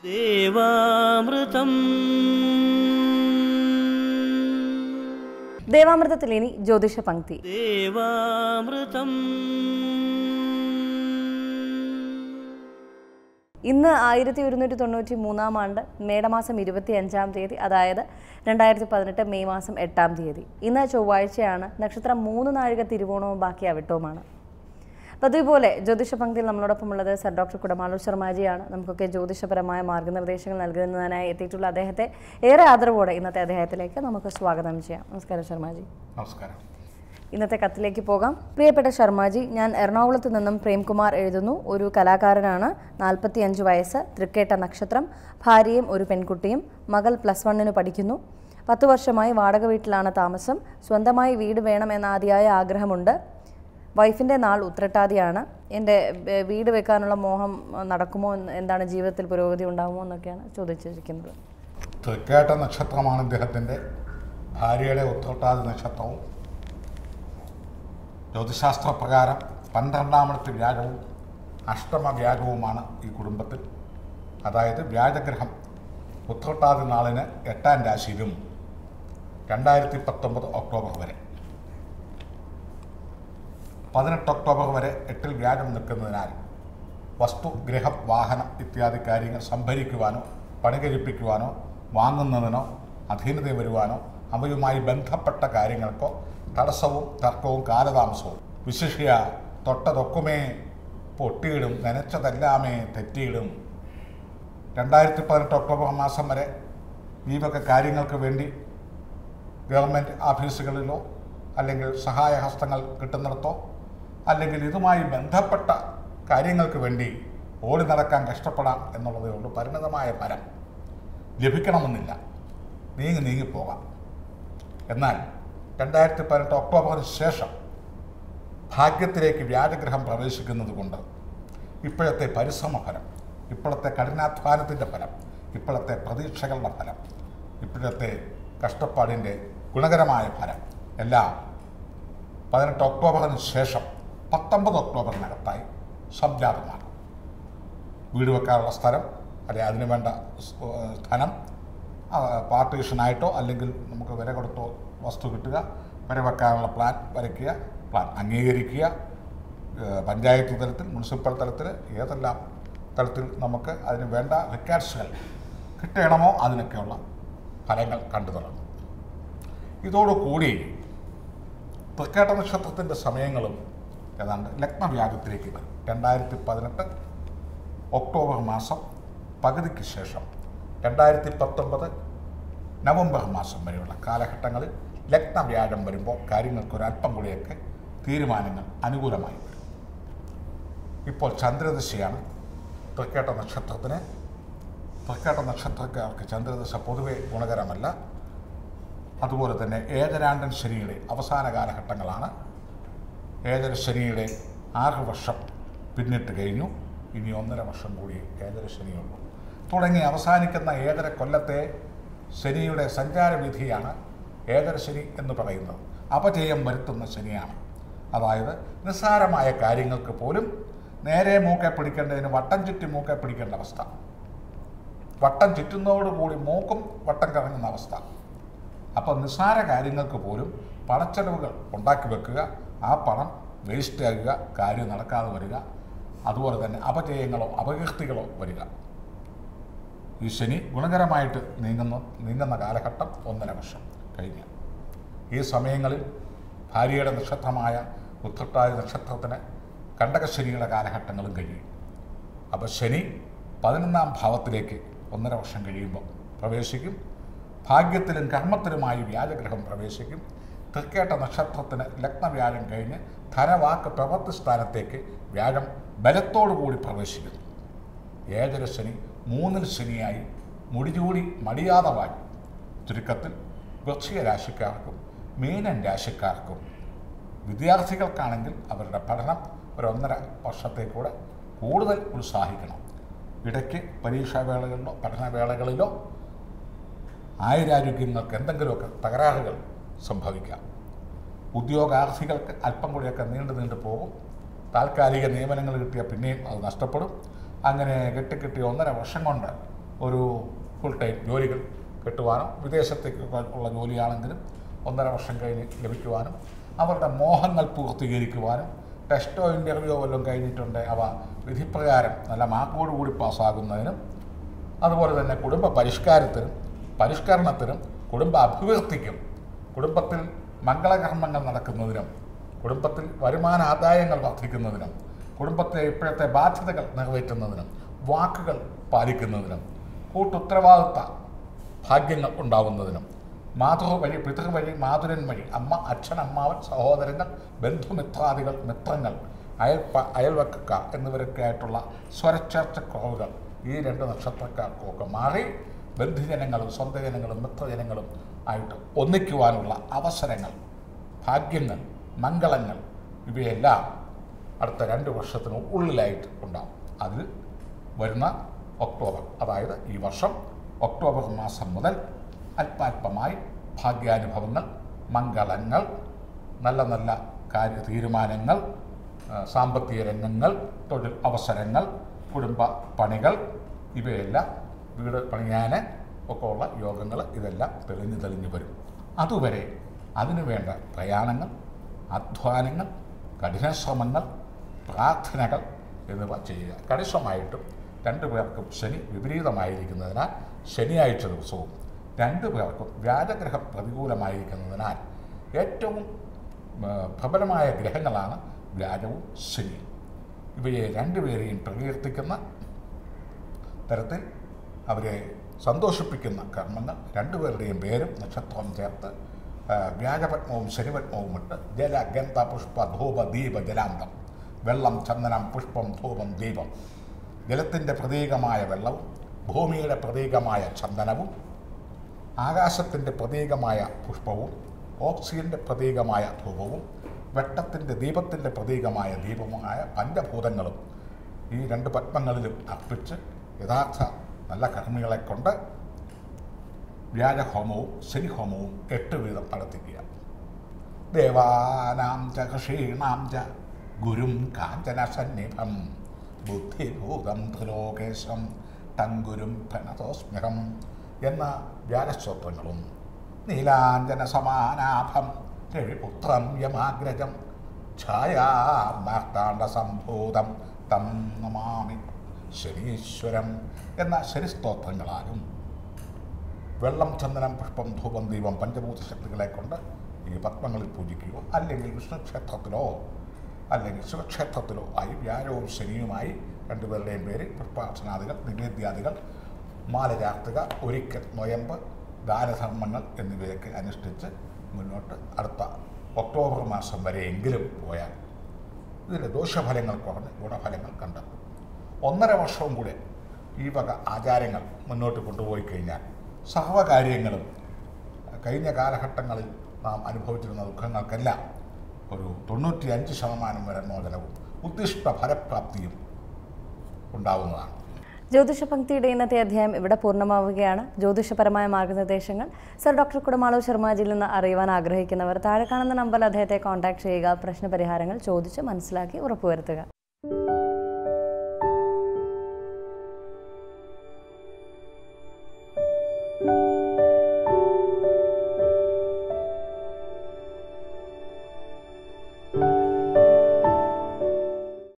ദേവാമൃതം ദേവാമൃതത്തിൽ ഇനി ജ്യോതിഷ പങ്ക്തി ദേവാമൃതം ഇന്ന് ആയിരത്തി ഒരുന്നൂറ്റി തൊണ്ണൂറ്റി മൂന്നാം ആണ്ട് മേടമാസം ഇരുപത്തി അഞ്ചാം തീയതി അതായത് രണ്ടായിരത്തി പതിനെട്ട് മെയ് മാസം എട്ടാം തീയതി ഇന്ന് ചൊവ്വാഴ്ചയാണ് നക്ഷത്രം മൂന്ന് നാഴിക തിരുവോണവും ബാക്കി അവിട്ടവുമാണ് പതിവുപോലെ ജ്യോതിഷ പങ്ക്തിയിൽ നമ്മളോടൊപ്പം ഉള്ളത് സർ ഡോക്ടർ കുടമാളൂർ ശർമാജിയാണ് നമുക്കൊക്കെ ജ്യോതിഷപരമായ മാർഗ്ഗനിർദ്ദേശങ്ങൾ നൽകുന്നതിനായി എത്തിയിട്ടുള്ള അദ്ദേഹത്തെ ഏറെ ആദരവോടെ ഇന്നത്തെ അദ്ദേഹത്തിലേക്ക് നമുക്ക് സ്വാഗതം ചെയ്യാം നമസ്കാരം ശർമാജി നമസ്കാരം ഇന്നത്തെ കത്തിലേക്ക് പോകാം പ്രിയപ്പെട്ട ശർമാജി ഞാൻ എറണാകുളത്ത് നിന്നും പ്രേംകുമാർ എഴുതുന്നു ഒരു കലാകാരനാണ് നാൽപ്പത്തി അഞ്ച് വയസ്സ് തൃക്കേട്ട നക്ഷത്രം ഭാര്യയും ഒരു പെൺകുട്ടിയും മകൾ പ്ലസ് വണ്ണിന് പഠിക്കുന്നു പത്ത് വർഷമായി വാടക വീട്ടിലാണ് താമസം സ്വന്തമായി വീട് വേണമെന്ന ആദ്യമായ ആഗ്രഹമുണ്ട് വൈഫിൻ്റെ നാൾ ഉത്രട്ടാതിയാണ് എൻ്റെ ഏർ, വീട് വെക്കാനുള്ള മോഹം ഏർ, നടക്കുമോ എന്ന് എന്താണ് ജീവിതത്തിൽ പുരോഗതി ഉണ്ടാകുമോ എന്നൊക്കെയാണ് ചോദിച്ചിരിക്കുന്നത് തൃക്കേട്ട നക്ഷത്രമാണ് ഇദ്ദേഹത്തിൻ്റെ ഭാര്യയുടെ ഉത്രട്ടാതി നക്ഷത്രവും ജ്യോതിശാസ്ത്ര പ്രകാരം പന്ത്രണ്ടാമത്തെ വ്യാഴവും അഷ്ടമ വ്യാഴവുമാണ് ഈ കുടുംബത്തിൽ അതായത് വ്യാഴഗ്രഹം ഉത്രട്ടാതി നാളിന് എട്ടാം രാശിയിലും രണ്ടായിരത്തി പത്തൊമ്പത് ഒക്ടോബർ വരെ പതിനെട്ട് ഒക്ടോബർ വരെ എട്ടിൽ വ്യാഴം നിൽക്കുന്നതിനാൽ വസ്തു ഗൃഹം വാഹനം ഇത്യാദി കാര്യങ്ങൾ സംഭരിക്കുവാനോ പണികഴിപ്പിക്കുവാനോ വാങ്ങുന്നതിനോ അധീനത വരുവാനോ അവയുമായി ബന്ധപ്പെട്ട കാര്യങ്ങൾക്കോ തടസ്സവും തർക്കവും കാലതാമസവും വിശിഷ്യ തൊട്ടതൊക്കുമേ പൊട്ടിയിടും നനച്ചതെല്ലാമേ തെറ്റിയിടും രണ്ടായിരത്തി പതിനെട്ട് ഒക്ടോബർ മാസം വരെ ഈ വക കാര്യങ്ങൾക്ക് വേണ്ടി ഗവൺമെൻറ് ഓഫീസുകളിലോ അല്ലെങ്കിൽ സഹായഹസ്തങ്ങൾ കിട്ടുന്നിടത്തോ അല്ലെങ്കിൽ ഇതുമായി ബന്ധപ്പെട്ട കാര്യങ്ങൾക്ക് വേണ്ടി ഓടി നടക്കാൻ കഷ്ടപ്പെടാം എന്നുള്ളതേ ഉള്ളൂ പരിണിതമായ ഫലം ലഭിക്കണമെന്നില്ല നീങ്ങി നീങ്ങിപ്പോകാം എന്നാൽ രണ്ടായിരത്തി പതിനെട്ട് ഒക്ടോബറിന് ശേഷം ഭാഗ്യത്തിലേക്ക് വ്യാജഗ്രഹം പ്രവേശിക്കുന്നത് കൊണ്ട് ഇപ്പോഴത്തെ പരിശ്രമ ഫലം ഇപ്പോഴത്തെ കഠിനാധ്വാനത്തിൻ്റെ ഫലം ഇപ്പോഴത്തെ പ്രതീക്ഷകളുടെ ഫലം ഇപ്പോഴത്തെ കഷ്ടപ്പാടിൻ്റെ ഗുണകരമായ ഫലം എല്ലാം പതിനെട്ട് ഒക്ടോബറിന് ശേഷം പത്തൊമ്പത് ഒക്ടോബറിനകത്തായി സംജാതമാണ് വീട് വെക്കാനുള്ള സ്ഥലം അല്ലെങ്കിൽ അതിന് വേണ്ട സ്- ഏഹ് ധനം ആ, പാർട്ടീഷനായിട്ടോ അല്ലെങ്കിൽ നമുക്ക് വില കൊടുത്തോ വസ്തു കിട്ടുക വില വെക്കാനുള്ള പ്ലാൻ വരയ്ക്കുക പ്ലാൻ അംഗീകരിക്കുക ഏഹ് പഞ്ചായത്ത് തലത്തിൽ മുനിസിപ്പൽ തലത്തിൽ ഏതെല്ലാം തലത്തിൽ നമുക്ക് അതിന് വേണ്ട റിക്കാർഡ്സുകൾ കിട്ടണമോ അതിനൊക്കെയുള്ള ഫലങ്ങൾ കണ്ടു തുടങ്ങും ഇതോടുകൂടി തൃക്കേട്ട നക്ഷത്രത്തിൻ്റെ സമയങ്ങളും ഏതാണ്ട് ലഗ്നവ്യാജത്തിലേക്ക് വരും രണ്ടായിരത്തി പതിനെട്ട് ഒക്ടോബർ മാസം പകുതിക്ക് ശേഷം രണ്ടായിരത്തി പത്തൊമ്പത് നവംബർ മാസം വരെയുള്ള കാലഘട്ടങ്ങളിൽ ലഗ്നവ്യാഴം വരുമ്പോൾ കാര്യങ്ങൾക്ക് ഒരല്പം കൂടിയൊക്കെ തീരുമാനങ്ങൾ അനുകൂലമായി വരും ഇപ്പോൾ ചന്ദ്രദശയാണ് തൃക്കേട്ട നക്ഷത്രത്തിന് തൃക്കേട്ട നക്ഷത്രക്കാർക്ക് ചന്ദ്രദശ പൊതുവെ ഗുണകരമല്ല അതുപോലെ തന്നെ ഏകരാണ്ടൻ ശനിയുടെ അവസാന കാലഘട്ടങ്ങളാണ് ഏഴര ശനിയുടെ ആറ് വർഷം പിന്നിട്ട് കഴിഞ്ഞു ഇനി ഒന്നര വർഷം കൂടി ഏഴര ശനിയുള്ളൂ തുടങ്ങി അവസാനിക്കുന്ന ഏഴര കൊല്ലത്തെ ശനിയുടെ സഞ്ചാരവിധിയാണ് ഏഴര ശനി എന്ന് പറയുന്നത് അപജയം വരുത്തുന്ന ശനിയാണ് അതായത് നിസ്സാരമായ കാര്യങ്ങൾക്ക് പോലും നേരെ മൂക്കെ പിടിക്കേണ്ടതിന് വട്ടം ചുറ്റി മൂക്കെ പിടിക്കേണ്ട അവസ്ഥ വട്ടം ചുറ്റുന്നതോടുകൂടി മൂക്കും വട്ടം കറങ്ങുന്ന അവസ്ഥ അപ്പോൾ നിസ്സാര കാര്യങ്ങൾക്ക് പോലും പണച്ചെലവുകൾ ഉണ്ടാക്കി വെക്കുക ആ പണം വേസ്റ്റ് ആകുക കാര്യം നടക്കാതെ വരിക അതുപോലെ തന്നെ അപജയങ്ങളോ അപകീർത്തികളോ വരിക ഈ ശനി ഗുണകരമായിട്ട് നീങ്ങുന്ന നീങ്ങുന്ന കാലഘട്ടം ഒന്നര വർഷം കഴിഞ്ഞ് ഈ സമയങ്ങളിൽ ഭാര്യയുടെ നക്ഷത്രമായ ഉത്രട്ടാതി നക്ഷത്രത്തിന് കണ്ടകശനിയുടെ കാലഘട്ടങ്ങളും കഴിയും അപ്പോൾ ശനി പതിനൊന്നാം ഭാവത്തിലേക്ക് ഒന്നര വർഷം കഴിയുമ്പോൾ പ്രവേശിക്കും ഭാഗ്യത്തിലും കർമ്മത്തിലുമായി വ്യാജഗ്രഹം പ്രവേശിക്കും തൃക്കേട്ട നക്ഷത്രത്തിന് ലഗ്നവ്യാഴം കഴിഞ്ഞ് ധനവാക്ക് പ്രവൃത്തി സ്ഥാനത്തേക്ക് വ്യാഴം ബലത്തോടുകൂടി പ്രവേശിക്കുന്നു ഏഴര ശനി മൂന്നിൽ ശനിയായി മുടിചൂടി മടിയാതെ വാങ്ങി ചുരുക്കത്തിൽ വൃശ്ചിക രാശിക്കാർക്കും മീനൻ രാശിക്കാർക്കും വിദ്യാർത്ഥികൾക്കാണെങ്കിൽ അവരുടെ പഠനം ഒരു ഒന്നര വർഷത്തേക്കൂടെ കൂടുതൽ ഉത്സാഹിക്കണം ഇടയ്ക്ക് പരീക്ഷാവേളകളിലോ പഠനവേളകളിലോ ആയുരാരോഗ്യങ്ങൾക്ക് എന്തെങ്കിലുമൊക്കെ തകരാറുകൾ സംഭവിക്കാം ഉദ്യോഗാർത്ഥികൾക്ക് അല്പം കൂടിയൊക്കെ നീണ്ടു നീണ്ടു പോകും താൽക്കാലിക നിയമനങ്ങൾ കിട്ടിയാൽ പിന്നെയും അത് നഷ്ടപ്പെടും അങ്ങനെ കെട്ടിക്കിട്ടി ഒന്നര വർഷം കൊണ്ട് ഒരു ഫുൾ ടൈം ജോലികൾ കിട്ടുവാനും വിദേശത്തേക്ക് ഉള്ള ജോലിയാണെങ്കിലും ഒന്നര വർഷം കഴിഞ്ഞ് ലഭിക്കുവാനും അവരുടെ മോഹങ്ങൾ പൂർത്തീകരിക്കുവാനും ടെസ്റ്റോ ഇൻ്റർവ്യൂയോ വല്ലതും കഴിഞ്ഞിട്ടുണ്ട് അവ വിധിപ്രകാരം നല്ല മാർക്കോടുകൂടി പാസ്സാകുന്നതിനും അതുപോലെ തന്നെ കുടുംബ പരിഷ്കാരത്തിനും പരിഷ്കരണത്തിനും കുടുംബ അഭിവൃദ്ധിക്കും കുടുംബത്തിൽ മംഗളകർമ്മങ്ങൾ നടക്കുന്നതിനും കുടുംബത്തിൽ വരുമാന ആദായങ്ങൾ വർദ്ധിക്കുന്നതിനും കുടുംബത്തിലെ ഇപ്പോഴത്തെ ബാധ്യതകൾ നിറവേറ്റുന്നതിനും വാക്കുകൾ പാലിക്കുന്നതിനും കൂട്ടുത്തരവാദിത്ത ഭാഗ്യങ്ങൾ ഉണ്ടാവുന്നതിനും മാതൃ വഴി പിതൃ വഴി മാതുരൻ വഴി അമ്മ അച്ഛൻ അമ്മാവൻ സഹോദരങ്ങൾ ബന്ധുമിത്രാദികൾ മിത്രങ്ങൾ അയൽപ്പ അയൽവക്കക്കാർ എന്നിവരൊക്കെ ആയിട്ടുള്ള സ്വരച്ചേർച്ചക്കുറവുകൾ ഈ രണ്ട് നക്ഷത്രക്കാർക്കുമൊക്കെ മാറി ബന്ധുജനങ്ങളും സ്വന്തം ജനങ്ങളും മിത്രജനങ്ങളും ആയിട്ട് ഒന്നിക്കുവാനുള്ള അവസരങ്ങൾ ഭാഗ്യങ്ങൾ മംഗളങ്ങൾ ഇവയെല്ലാം അടുത്ത രണ്ട് വർഷത്തിന് ഉള്ളിലായിട്ട് ഉണ്ടാവും അതിൽ വരുന്ന ഒക്ടോബർ അതായത് ഈ വർഷം ഒക്ടോബർ മാസം മുതൽ അല്പാൽപമായി ഭാഗ്യാനുഭവങ്ങൾ മംഗളങ്ങൾ നല്ല നല്ല കാര്യ തീരുമാനങ്ങൾ ആ, സാമ്പത്തിക രംഗങ്ങൾ തൊഴിൽ അവസരങ്ങൾ കുടുംബ പണികൾ ഇവയെല്ലാം വീട് പണിയാൻ ഒക്കെ ഉള്ള യോഗങ്ങൾ ഇതെല്ലാം തെളിഞ്ഞു തെളിഞ്ഞു വരും അതുവരെ അതിനു വേണ്ട പ്രയാണങ്ങൾ അധ്വാനങ്ങൾ കഠിനശ്രമങ്ങൾ പ്രാർത്ഥനകൾ എന്നിവ ചെയ്യുക കണിശമായിട്ടും രണ്ടു പേർക്കും ശനി വിപരീതമായിരിക്കുന്നതിനാൽ ശനിയാഴ്ച ദിവസവും രണ്ടു പേർക്കും വ്യാജഗ്രഹം പ്രതികൂലമായിരിക്കുന്നതിനാൽ ഏറ്റവും ആ, പ്രബലമായ ഗ്രഹങ്ങളാണ് വ്യാജവും ശനിയും ഇവയെ രണ്ടുപേരെയും പ്രകീർത്തിക്കുന്ന തരത്തിൽ അവരെ സന്തോഷിപ്പിക്കുന്ന കർമ്മങ്ങൾ രണ്ടുപേരുടെയും പേരും നക്ഷത്രവും ചേർത്ത് ആ, വ്യാജപത്മവും ശനിപത്മവും ഇട്ട് ജല ഗന്ധ പുഷ്പ ധൂപ ദീപ ജലാന്തം വെള്ളം ചന്ദനം പുഷ്പം ധൂപം ദീപം ജലത്തിൻ്റെ പ്രതീകമായ വെള്ളവും ഭൂമിയുടെ പ്രതീകമായ ചന്ദനവും ആകാശത്തിൻ്റെ പ്രതീകമായ പുഷ്പവും ഓക്സിജൻ്റെ പ്രതീകമായ ധൂപവും വെട്ടത്തിൻ്റെ ദീപത്തിൻ്റെ പ്രതീകമായ ദീപമായ പഞ്ചഭൂതങ്ങളും ഈ രണ്ട് പത്മങ്ങളിലും അർപ്പിച്ച് യഥാർത്ഥ നല്ല കർമ്മികളെ കൊണ്ട് വ്യാജഹോമവും ശനിഹോമവും എട്ട് വീതം നടത്തിക്കുക ദേവാനാം ച ഋഷീണാം ച ഗുരും കാഞ്ചന സന്നിഭം ബുദ്ധിഭൂതം ത്രിലോകേശം തങ്കുരും പ്രണതോസ്മ്യഹം എന്ന വ്യാജസ്തോത്രങ്ങളും നീലാഞ്ജന സമാനാഭം രവിപുത്രം യമാഗ്രജം ഛായാമാർത്താണ്ഡ സംഭൂതം തം നമാമി ശനീശ്വരം എന്ന ശനിസ്തോത്രങ്ങളാലും വെള്ളം ചന്ദനം പുഷ്പം ധൂപം ദീപം പഞ്ചഭൂത ശക്തികളെ കൊണ്ട് ഈ പത്മങ്ങളിൽ പൂജിക്കുകയോ അല്ലെങ്കിൽ വിഷ്ണു ക്ഷേത്രത്തിലോ അല്ലെങ്കിൽ ശിവക്ഷേത്രത്തിലോ ആയി വ്യാഴവും ശനിയുമായി രണ്ടുപേരുടെയും പേര് പുഷ്പാർച്ചനാദികൾ നിവേദ്യാദികൾ മാല ചാർത്തുക ഒരിക്കൽ നൊയമ്പ് ദാനധർമ്മങ്ങൾ എന്നിവയൊക്കെ അനുഷ്ഠിച്ച് മുന്നോട്ട് അടുത്ത ഒക്ടോബർ മാസം വരെയെങ്കിലും പോയാൽ ഇതിൻ്റെ ദോഷഫലങ്ങൾ കുറഞ്ഞ് ഗുണഫലങ്ങൾ കണ്ടെത്തും ഒന്നര വർഷവും കൂടെ ഈ വക ആചാരങ്ങൾ മുന്നോട്ട് കൊണ്ടുപോയി കഴിഞ്ഞാൽ സർവകാര്യങ്ങളും കഴിഞ്ഞ കാലഘട്ടങ്ങളിൽ നാം അനുഭവിച്ചിരുന്ന ദുഃഖങ്ങൾക്കെല്ലാം ഒരു തൊണ്ണൂറ്റി അഞ്ച് ശതമാനം വരെ മോചനവും ഉദ്ദിഷ്ട ഫലപ്രാപ്തിയും ഉണ്ടാവുന്നതാണ് ജ്യോതിഷ പങ്ക്തിയുടെ ഇന്നത്തെ അധ്യായം ഇവിടെ പൂർണ്ണമാവുകയാണ് ജ്യോതിഷപരമായ മാർഗനിർദ്ദേശങ്ങൾ സർ ഡോക്ടർ കുടമാളു ശർമാജിയിൽ നിന്ന് അറിയുവാൻ ആഗ്രഹിക്കുന്നവർ താഴെ കാണുന്ന നമ്പറിൽ അദ്ദേഹത്തെ കോൺടാക്ട് ചെയ്യുക പ്രശ്നപരിഹാരങ്ങൾ ചോദിച്ച് മനസ്സിലാക്കി ഉറപ്പുവരുത്തുക